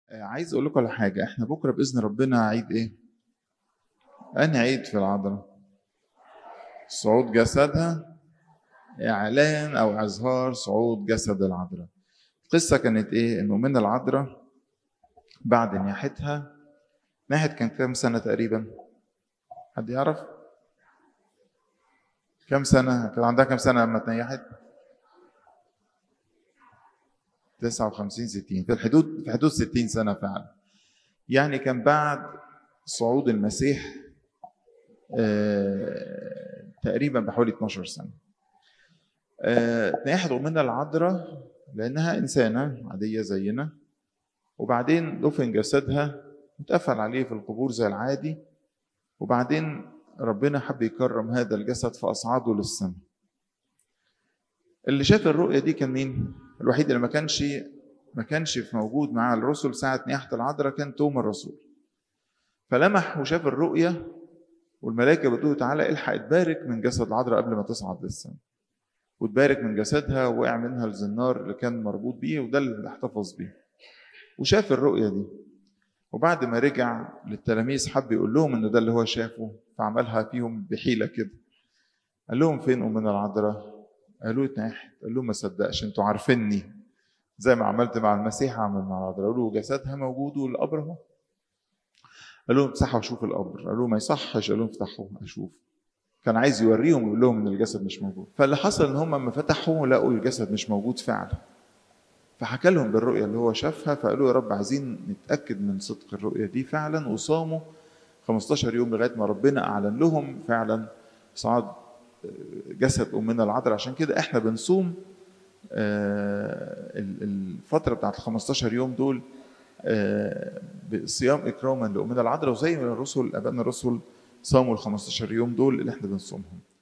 آه، عايز اقول لكم على حاجه احنا بكره باذن ربنا عيد ايه انهي عيد في العذراء صعود جسدها اعلان او اظهار صعود جسد العذراء القصه كانت ايه انه من العذراء بعد نياحتها ناحت كان كام سنه تقريبا حد يعرف كام سنه كان عندها كام سنه لما تنيحت 59 60 في الحدود في حدود 60 سنه فعلا يعني كان بعد صعود المسيح آه، تقريبا بحوالي 12 سنه آه، اتنيحت أمنا العذراء لأنها إنسانة عادية زينا وبعدين دفن جسدها اتقفل عليه في القبور زي العادي وبعدين ربنا حب يكرم هذا الجسد فأصعده للسماء اللي شاف الرؤية دي كان مين؟ الوحيد اللي ما كانش ما كانش موجود مع الرسل ساعة نياحة العذراء كان توما الرسول فلمح وشاف الرؤية والملائكة بتقول تعالى الحق اتبارك من جسد العذراء قبل ما تصعد للسماء وتبارك من جسدها وقع منها الزنار اللي كان مربوط بيه وده اللي احتفظ بيه وشاف الرؤية دي وبعد ما رجع للتلاميذ حب يقول لهم ان ده اللي هو شافه فعملها فيهم بحيلة كده قال لهم فين أمنا العذراء قالوا اتناحت قال لهم ما صدقش انتوا عارفيني زي ما عملت مع المسيح اعمل مع العذراء قالوا جسدها موجود والقبر اهو قال لهم امسحوا شوف القبر قالوا ما يصحش قال لهم افتحوا اشوف كان عايز يوريهم ويقول لهم ان الجسد مش موجود فاللي حصل ان هم لما فتحوا لقوا الجسد مش موجود فعلا فحكى لهم بالرؤيه اللي هو شافها فقالوا يا رب عايزين نتاكد من صدق الرؤيه دي فعلا وصاموا 15 يوم لغايه ما ربنا اعلن لهم فعلا صعد جسد امنا العذراء عشان كده احنا بنصوم الفتره بتاعت ال 15 يوم دول بصيام اكراما لامنا العذراء وزي ما الرسل ابائنا الرسل صاموا ال 15 يوم دول اللي احنا بنصومهم